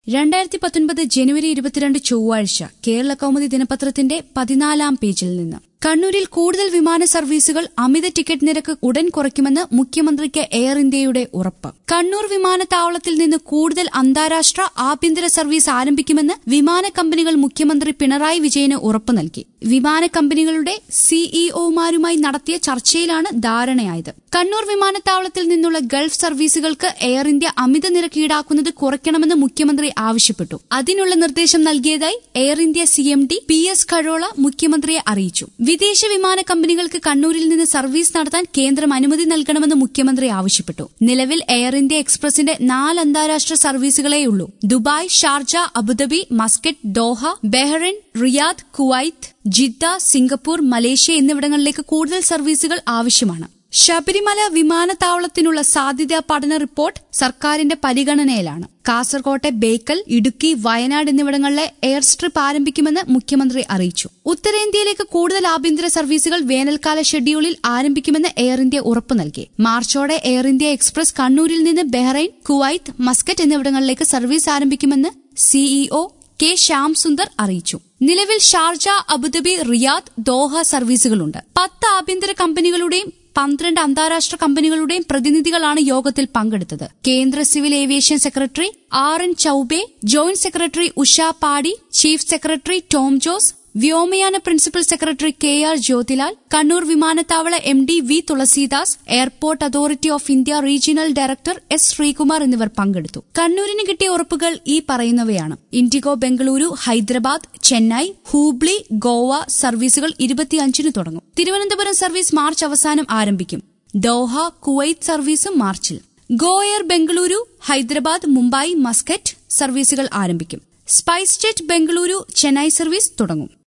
രണ്ടായിരത്തി പത്തൊൻപത് ജനുവരി ഇരുപത്തിരണ്ട് ചൊവ്വാഴ്ച കേരള കൗമുദി ദിനപത്രത്തിന്റെ പതിനാലാം പേജിൽ നിന്ന് കണ്ണൂരിൽ കൂടുതൽ വിമാന സർവീസുകൾ അമിത ടിക്കറ്റ് നിരക്ക് ഉടൻ കുറയ്ക്കുമെന്ന് മുഖ്യമന്ത്രിക്ക് എയർ ഇന്ത്യയുടെ ഉറപ്പ് കണ്ണൂർ വിമാനത്താവളത്തിൽ നിന്ന് കൂടുതൽ അന്താരാഷ്ട്ര ആഭ്യന്തര സർവീസ് ആരംഭിക്കുമെന്ന് വിമാന കമ്പനികൾ മുഖ്യമന്ത്രി പിണറായി വിജയന് ഉറപ്പ് നൽകി വിമാന കമ്പനികളുടെ സിഇഒമാരുമായി നടത്തിയ ചർച്ചയിലാണ് ധാരണയായത് കണ്ണൂർ വിമാനത്താവളത്തിൽ നിന്നുള്ള ഗൾഫ് സർവീസുകൾക്ക് എയർ ഇന്ത്യ അമിത നിരക്ക് ഈടാക്കുന്നത് കുറയ്ക്കണമെന്ന് മുഖ്യമന്ത്രി ആവശ്യപ്പെട്ടു അതിനുള്ള നിർദ്ദേശം നൽകിയതായി Air India CM D P S Kharola മുഖ്യമന്ത്രിയെ അറിയിച്ചു വിദേശ വിമാന കമ്പനികൾക്ക് കണ്ണൂരിൽ നിന്ന് സർവീസ് നടത്താൻ കേന്ദ്രം അനുമതി നൽകണമെന്ന് മുഖ്യമന്ത്രി ആവശ്യപ്പെട്ടു നിലവിൽ എയർ ഇന്ത്യ എക്സ്പ്രസിന്റെ നാല് അന്താരാഷ്ട്ര സർവീസുകളേയുള്ളൂ Dubai Sharjah Abu Dhabi Muscat Doha Bahrain Riyadh Kuwait Jeddah Singapore Malaysia എന്നിവിടങ്ങളിലേക്ക് കൂടുതൽ സർവീസുകൾ ആവശ്യമാണ് ശബരിമല വിമാനത്താവളത്തിനുള്ള സാധ്യതാ പഠന റിപ്പോർട്ട് സർക്കാരിന്റെ പരിഗണനയിലാണ് കാസർകോട്ടെ ബേക്കൽ ഇടുക്കി വയനാട് എന്നിവിടങ്ങളിലെ എയർ സ്ട്രിപ്പ് ആരംഭിക്കുമെന്ന് മുഖ്യമന്ത്രി അറിയിച്ചു ഉത്തരേന്ത്യയിലേക്ക് കൂടുതൽ ആഭ്യന്തര സർവീസുകൾ വേനൽക്കാല ഷെഡ്യൂളിൽ ആരംഭിക്കുമെന്ന് എയർ ഇന്ത്യ ഉറപ്പു നൽകി മാർച്ചോടെ എയർ ഇന്ത്യ എക്സ്പ്രസ് കണ്ണൂരിൽ നിന്ന് ബഹ്റൈൻ കുവൈത്ത് മസ്കറ്റ് എന്നിവിടങ്ങളിലേക്ക് സർവീസ് ആരംഭിക്കുമെന്ന് സിഇഒ കെ ശ്യാം സുന്ദർ അറിയിച്ചു നിലവിൽ ഷാർജ അബുദാബി റിയാദ് ദോഹ സർവീസുകളുണ്ട് പത്ത് ആഭ്യന്തര കമ്പനികളുടെയും പന്ത്രണ്ട് അന്താരാഷ്ട്ര കമ്പനികളുടെയും പ്രതിനിധികളാണ് യോഗത്തിൽ പങ്കെടുത്തത് കേന്ദ്ര civil aviation secretary R N Choubey joint secretary Usha Padhee chief secretary Tom Jose വ്യോമയാന principal secretary K R Jyothilal Kannur വിമാനത്താവള M D V Thulasidas airport authority of India regional director S Sreekumar എന്നിവർ പങ്കെടുത്തു കണ്ണൂരിന് കിട്ടിയ ഉറപ്പുകൾ ഈ പറയുന്നവയാണ് ഇൻഡിഗോ ബംഗളൂരു ഹൈദരാബാദ് ചെന്നൈ ഹൂബ്ലി ഗോവ സർവീസുകൾ ഇരുപത്തിയഞ്ചിന് തുടങ്ങും തിരുവനന്തപുരം സർവീസ് മാർച്ച് അവസാനം ആരംഭിക്കും ദോഹ കുവൈത്ത് സർവീസും മാർച്ചിൽ Go Air Bengaluru Hyderabad Mumbai Muscat സർവീസുകൾ ആരംഭിക്കും Spice Jet Bengaluru Chennai service തുടങ്ങും